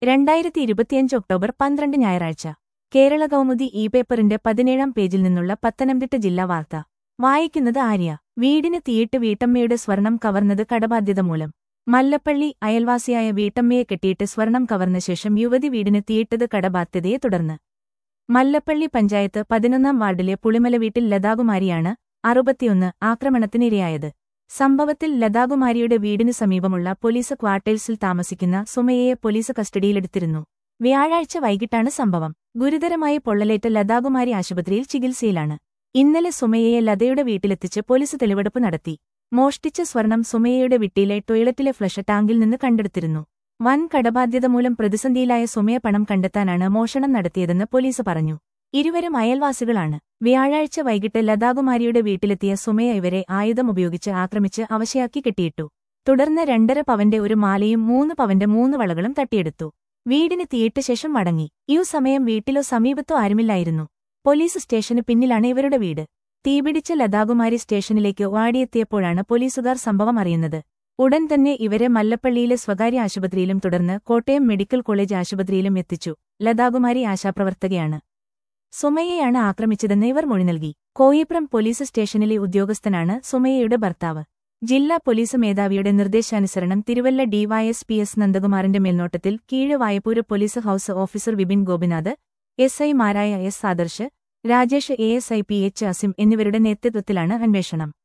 രണ്ടായിരത്തി ഇരുപത്തിയഞ്ച് ഒക്ടോബർ പന്ത്രണ്ട് ഞായറാഴ്ച കേരള കൗമുദി ഇ പേപ്പറിന്റെ പതിനേഴാം പേജിൽ നിന്നുള്ള പത്തനംതിട്ട ജില്ലാ വാർത്ത വായിക്കുന്നത് ആര്യ വീടിന് തീയിട്ട് വീട്ടമ്മയുടെ സ്വർണം കവർന്നത് കടബാധ്യത മൂലം മല്ലപ്പള്ളി അയൽവാസിയായ വീട്ടമ്മയെ കെട്ടിയിട്ട് സ്വർണം കവർന്ന ശേഷം യുവതി വീടിന് തീയിട്ടത് കടബാധ്യതയെ തുടർന്ന് മല്ലപ്പള്ളി പഞ്ചായത്ത് പതിനൊന്നാം വാർഡിലെ പുളിമല വീട്ടിൽ ലതാകുമാരിയാണ് അറുപത്തിയൊന്ന് ആക്രമണത്തിനിരയായത് സംഭവത്തിൽ ലതാകുമാരിയുടെ വീടിനു സമീപമുള്ള പോലീസ് ക്വാർട്ടേഴ്സിൽ താമസിക്കുന്ന സുമയയെ പോലീസ് കസ്റ്റഡിയിലെടുത്തിരുന്നു വ്യാഴാഴ്ച വൈകിട്ടാണ് സംഭവം ഗുരുതരമായി പൊള്ളലേറ്റ ലതാകുമാരി ആശുപത്രിയിൽ ചികിത്സയിലാണ് ഇന്നലെ സുമയയെ ലതയുടെ വീട്ടിലെത്തിച്ച് പോലീസ് തെളിവെടുപ്പ് നടത്തി മോഷ്ടിച്ച സ്വർണം സുമയയുടെ വിട്ടിയിലെ ടോയ്ലറ്റിലെ ഫ്ലഷ് ടാങ്കിൽ നിന്ന് കണ്ടെടുത്തിരുന്നു വൻ കടബാധ്യത മൂലം പ്രതിസന്ധിയിലായ സുമയ പണം കണ്ടെത്താനാണ് മോഷണം നടത്തിയതെന്ന് പോലീസ് പറഞ്ഞു ഇരുവരും അയൽവാസികളാണ് വ്യാഴാഴ്ച വൈകിട്ട് ലതാകുമാരിയുടെ വീട്ടിലെത്തിയ സുമയ ഇവരെ ആയുധമുപയോഗിച്ച് ആക്രമിച്ച് അവശയാക്കി കെട്ടിയിട്ടു തുടർന്ന് രണ്ടര പവന്റെ ഒരു മാലയും മൂന്ന് പവന്റെ മൂന്ന് വളകളും തട്ടിയെടുത്തു വീടിന് തീയിട്ട ശേഷം മടങ്ങി ഈ സമയം വീട്ടിലോ സമീപത്തോ ആരുമില്ലായിരുന്നു പോലീസ് സ്റ്റേഷന് പിന്നിലാണ് ഇവരുടെ വീട് തീപിടിച്ച ലതാകുമാരി സ്റ്റേഷനിലേക്ക് ഓടിയെത്തിയപ്പോഴാണ് പോലീസുകാർ സംഭവം അറിയുന്നത് ഉടൻ തന്നെ ഇവരെ മല്ലപ്പള്ളിയിലെ സ്വകാര്യ ആശുപത്രിയിലും തുടർന്ന് കോട്ടയം മെഡിക്കൽ കോളേജ് ആശുപത്രിയിലും എത്തിച്ചു ലതാകുമാരി ആശാപ്രവർത്തകയാണ് സുമയയാണ് ആക്രമിച്ചതെന്ന് ഇവർ മൊഴി നൽകി കോയിപ്രം പോലീസ് സ്റ്റേഷനിലെ ഉദ്യോഗസ്ഥനാണ് സുമയയുടെ ഭർത്താവ് ജില്ലാ പോലീസ് മേധാവിയുടെ നിർദ്ദേശാനുസരണം തിരുവല്ല ഡിവൈഎസ് പി എസ് നന്ദകുമാറിന്റെ മേൽനോട്ടത്തിൽ Keezhvaipur police house officer Vipin Gopinath S ഐമാരായ S Adarsh Rajesh A S I P H Asim എന്നിവരുടെ നേതൃത്വത്തിലാണ് അന്വേഷണം